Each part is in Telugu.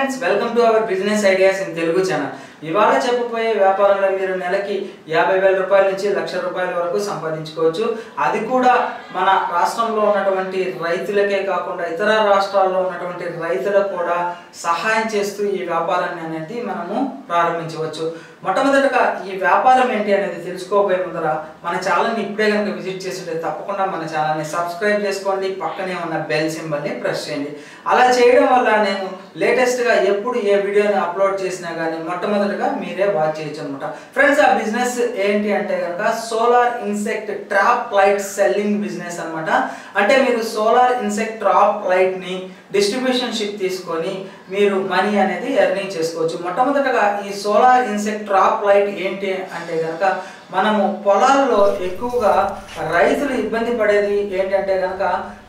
friends welcome to our business ideas in Telugu channel ఇవాళ చెప్పబోయే వ్యాపారంలో మీరు నెలకి యాభై వేల రూపాయల నుంచి లక్ష రూపాయల వరకు సంపాదించుకోవచ్చు అది కూడా మన రాష్ట్రంలో ఉన్నటువంటి రైతులకే కాకుండా ఇతర రాష్ట్రాల్లో ఉన్నటువంటి రైతులకు కూడా సహాయం చేస్తూ ఈ వ్యాపారాన్ని అనేది మనము ప్రారంభించవచ్చు మొట్టమొదటగా ఈ వ్యాపారం ఏంటి అనేది తెలుసుకోబోయే ముందర మన ఛానల్ని ఇప్పుడే కనుక విజిట్ చేస్తుంటే తప్పకుండా మన ఛానల్ని సబ్స్క్రైబ్ చేసుకోండి పక్కనే ఉన్న బెల్ సింబల్ని ప్రెస్ చేయండి అలా చేయడం వల్ల నేను లేటెస్ట్గా ఎప్పుడు ఏ వీడియోని అప్లోడ్ చేసినా కానీ మొట్టమొదటిగా మీరే వాచ్ చేయొచ్చు అనమాట ఫ్రెండ్స్ ఆ బిజినెస్ ఏంటి అంటే కనుక solar insect trap light selling business అన్నమాట అంటే మీరు సోలార్ ఇన్సెక్ట్ ట్రాప్ లైట్ని డిస్ట్రిబ్యూషన్ షిప్ తీసుకొని మీరు మనీ అనేది ఎర్నింగ్ చేసుకోవచ్చు మొట్టమొదటగా ఈ సోలార్ ఇన్సెక్ట్ ట్రాప్ లైట్ ఏంటి అంటే కనుక మనము పొలాల్లో ఎక్కువగా రైతులు ఇబ్బంది పడేది ఏంటంటే కనుక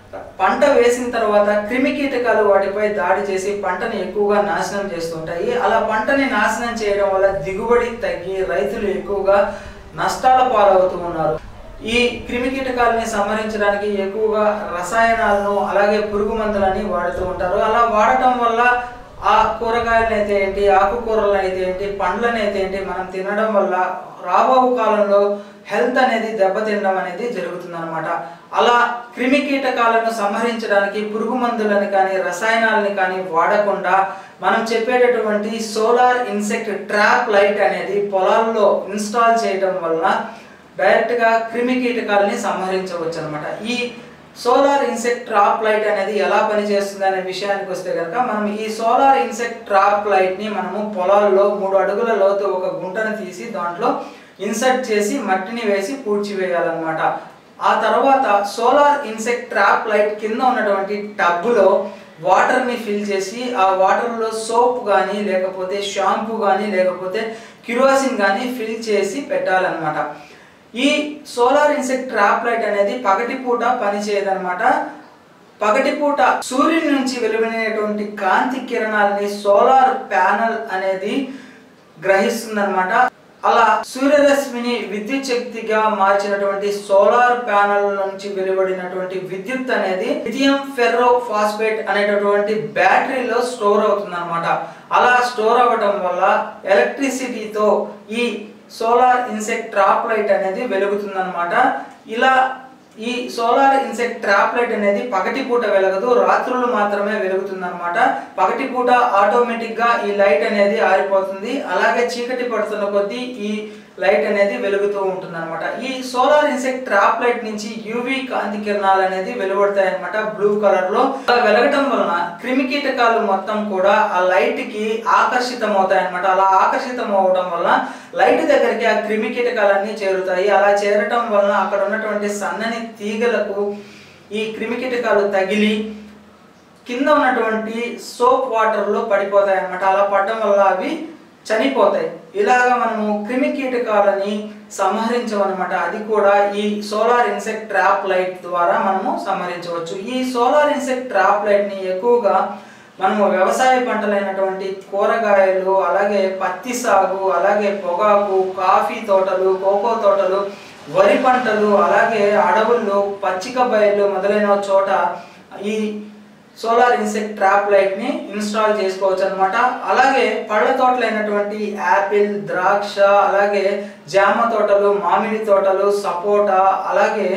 పంట వేసిన తర్వాత క్రిమి కీటకాలు వాటిపై దాడి చేసి పంటని ఎక్కువగా నాశనం చేస్తుంటాయి అలా పంటని నాశనం చేయడం వల్ల దిగుబడి తగ్గి రైతులు ఎక్కువగా నష్టాల పాలవుతూ ఉన్నారు ఈ క్రిమి కీటకాలని సంహరించడానికి ఎక్కువగా రసాయనాలను అలాగే పురుగు మందులని వాడుతూ ఉంటారు అలా వాడటం వల్ల ఆ కూరగాయలను అయితే ఏంటి ఆకుకూరలను అయితే ఏంటి పండ్లను అయితే ఏంటి మనం తినడం వల్ల రాబో కాలంలో హెల్త్ అనేది దెబ్బతినడం అనేది జరుగుతుంది అనమాట అలా క్రిమి కీటకాలను సంహరించడానికి పురుగు మందులను కానీ రసాయనాలని కానీ వాడకుండా మనం చెప్పేటటువంటి సోలార్ ఇన్సెక్ట్ ట్రాప్ లైట్ అనేది పొలాల్లో ఇన్స్టాల్ చేయడం వల్ల డైరెక్ట్గా క్రిమి కీటకాలని సంహరించవచ్చు అనమాట ఈ సోలార్ ఇన్సెక్ట్ ట్రాప్ లైట్ అనేది ఎలా పనిచేస్తుంది అనే విషయానికి వస్తే కనుక మనం ఈ సోలార్ ఇన్సెక్ట్ ట్రాప్ లైట్ని మనము పొలాల్లో మూడు అడుగుల లోతు ఒక గుంటను తీసి దాంట్లో ఇన్సర్ట్ చేసి మట్టిని వేసి పూడ్చివేయాలన్నమాట ఆ తర్వాత సోలార్ ఇన్సెక్ట్ ట్రాప్ లైట్ కింద ఉన్నటువంటి టబ్బులో వాటర్ని ఫిల్ చేసి ఆ వాటర్లో సోప్ కానీ లేకపోతే షాంపూ కానీ లేకపోతే కిరోసిన్ కానీ ఫిల్ చేసి పెట్టాలన్నమాట ఈ సోలార్ ఇన్సెక్ట్ ట్రాప్ లైట్ అనేది పగటిపూట పనిచేయదన్నమాట పగటిపూట సూర్యుని నుంచి వెలువడినటువంటి కాంతి కిరణాలని సోలార్ ప్యానల్ అనేది గ్రహిస్తుందన్నమాట అలా సూర్యరశ్మిని విద్యుత్ శక్తిగా మార్చినటువంటి సోలార్ ప్యానల్ నుంచి వెలువడినటువంటి విద్యుత్ అనేది లిథియం ఫెర్రో ఫాస్ఫేట్ అనేటటువంటి బ్యాటరీలో స్టోర్ అవుతుంది అనమాట అలా స్టోర్ అవ్వడం వల్ల ఎలక్ట్రిసిటీతో ఈ సోలార్ ఇన్సెక్ట్ ట్రాప్ లైట్ అనేది వెలుగుతుందన్నమాట ఇలా ఈ సోలార్ ఇన్సెక్ట్ ట్రాప్ లైట్ అనేది పగటి పూట వెలగదు రాత్రులు మాత్రమే వెలుగుతుంది అనమాట పగటి పూట ఆటోమేటిక్ గా ఈ లైట్ అనేది ఆరిపోతుంది అలాగే చీకటి పడుతున్న కొద్దీ ఈ లైట్ అనేది వెలుగుతూ ఉంటుంది అనమాట ఈ సోలార్ ఇన్సెక్ట్ ట్రాప్ లైట్ నుంచి యూవి కాంతి కిరణాలు అనేది వెలువడతాయి అనమాట బ్లూ కలర్ లో అలా వెలగటం వలన క్రిమి కీటకాలు మొత్తం కూడా ఆ లైట్ కి ఆకర్షితం అవుతాయి అనమాట అలా ఆకర్షితం అవడం వల్ల లైట్ దగ్గరికి ఆ క్రిమి కీటకాలన్నీ చేరుతాయి అలా చేరటం వలన అక్కడ ఉన్నటువంటి సన్నని తీగలకు ఈ క్రిమి కీటకాలు తగిలి కింద ఉన్నటువంటి సోప్ వాటర్లో పడిపోతాయి అన్నమాట అలా పడడం వల్ల అవి చనిపోతాయి ఇలాగా మనము క్రిమి కీటకాలని సంహరించమన్నమాట అది కూడా ఈ సోలార్ ఇన్సెక్ట్ ట్రాప్ లైట్ ద్వారా మనము సంహరించవచ్చు ఈ సోలార్ ఇన్సెక్ట్ ట్రాప్ లైట్ని ఎక్కువగా మనము వ్యవసాయ పంటలైనటువంటి కూరగాయలు అలాగే పత్తి సాగు అలాగే పొగాకు కాఫీ తోటలు కోకో తోటలు వరి పంటలు అలాగే అడవుల్లో పచ్చిక బయళ్ళు మొదలైన చోట ఈ సోలార్ ఇన్సెక్ట్ ట్రాప్ లైట్ ని ఇన్స్టాల్ చేసుకోవచ్చు అనమాట అలాగే పళ్ళ తోటలైనటువంటి యాపిల్ ద్రాక్ష అలాగే జామ తోటలు మామిడి తోటలు సపోటా అలాగే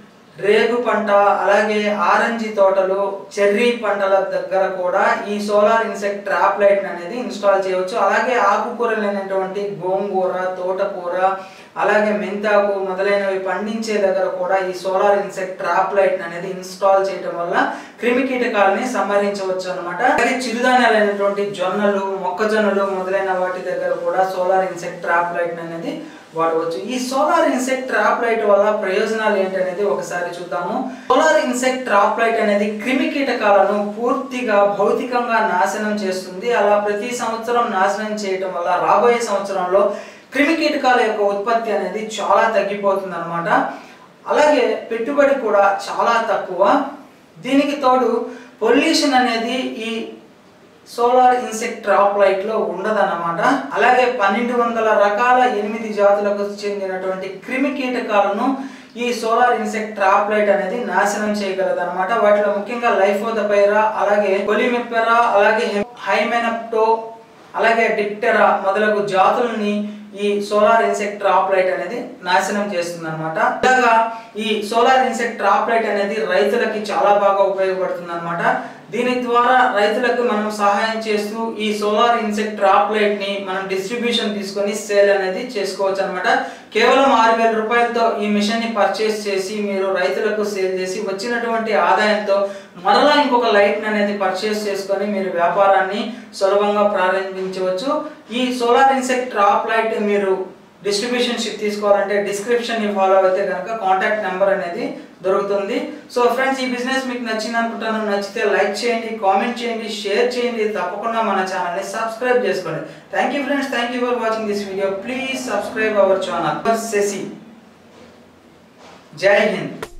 రేగు పంట అలాగే ఆరెంజి తోటలు చెర్రీ పంటల దగ్గర కూడా ఈ సోలార్ ఇన్సెక్ట్ ట్రాప్ లైట్ అనేది ఇన్స్టాల్ చేయవచ్చు అలాగే ఆకుకూరలైనటువంటి గోంగూర తోటకూర అలాగే మెంతాకు మొదలైనవి పండించే దగ్గర కూడా ఈ సోలార్ ఇన్సెక్ట్ ట్రాప్ లైట్ అనేది ఇన్స్టాల్ చేయడం వల్ల క్రిమి కీటకాలని సంహరించవచ్చు అనమాట అలాగే చిరుధాన్యాలైనటువంటి జొన్నలు మొక్కజొన్నలు మొదలైన వాటి దగ్గర కూడా సోలార్ ఇన్సెక్ట్ ట్రాప్ లైట్ అనేది వాడవచ్చు ఈ సోలార్ ఇన్సెక్ట్ ట్రాప్ లైట్ వల్ల ప్రయోజనాలు ఏంటనేది ఒకసారి చూద్దాము సోలార్ ఇన్సెక్ట్ ట్రాప్ లైట్ అనేది క్రిమి కీటకాలను పూర్తిగా భౌతికంగా నాశనం చేస్తుంది అలా ప్రతి సంవత్సరం నాశనం చేయటం వల్ల రాబోయే సంవత్సరంలో క్రిమి కీటకాల యొక్క ఉత్పత్తి అనేది చాలా తగ్గిపోతుంది అనమాట అలాగే పెట్టుబడి కూడా చాలా తక్కువ దీనికి తోడు పొల్యూషన్ అనేది ఈ సోలార్ ఇన్సెక్ట్ ట్రాప్ లైట్ లో ఉండదన్నమాట అలాగే పన్నెండు వందల రకాల ఎనిమిది జాతులకు చెందినటువంటి క్రిమి కీటకాలను ఈ సోలార్ ఇన్సెక్ట్ ట్రాప్ లైట్ అనేది నాశనం చేయగలదు అనమాట వాటిలో ముఖ్యంగా లైఫోదపైరా అలాగే కొలిమెపెరా అలాగే హైమెనప్టో అలాగే డిప్టెరా మొదలగు జాతుల్ని ఈ సోలార్ ఇన్సెక్ట్ ట్రాప్ లైట్ అనేది నాశనం చేస్తుంది అనమాట ఇలాగా ఈ సోలార్ ఇన్సెక్ట్ ట్రాప్ లైట్ అనేది రైతులకి చాలా బాగా ఉపయోగపడుతుంది అనమాట దీని ద్వారా రైతులకు మనం సహాయం చేస్తూ ఈ సోలార్ ఇన్సెక్ట్ ట్రాప్ లైట్ ని మనం డిస్ట్రిబ్యూషన్ తీసుకొని సేల్ అనేది చేసుకోవచ్చు అనమాట కేవలం ఆరు వేల రూపాయలతో ఈ మిషన్ ని పర్చేస్ చేసి మీరు రైతులకు సేల్ చేసి వచ్చినటువంటి ఆదాయంతో మరలా ఇంకొక లైట్ అనేది పర్చేస్ చేసుకొని మీరు వ్యాపారాన్ని సులభంగా ప్రారంభించవచ్చు ఈ సోలార్ ఇన్సెక్ట్ ట్రాప్ లైట్ మీరు డిస్ట్రిబ్యూషన్ షిప్ తీసుకోవాలంటే డిస్క్రిప్షన్ ని ఫాలో అయితే కనుక కాంటాక్ట్ నెంబర్ అనేది దొరుకుతుంది సో ఫ్రెండ్స్ ఈ బిజినెస్ మీకు నచ్చింది అనుకుంటాను నచ్చితే లైక్ చేయండి కామెంట్ చేయండి షేర్ చేయండి తప్పకుండా మన ఛానల్ని సబ్స్క్రైబ్ చేసుకోండి thank you friends thank you for watching this video please subscribe our channel Shashi Jai Hind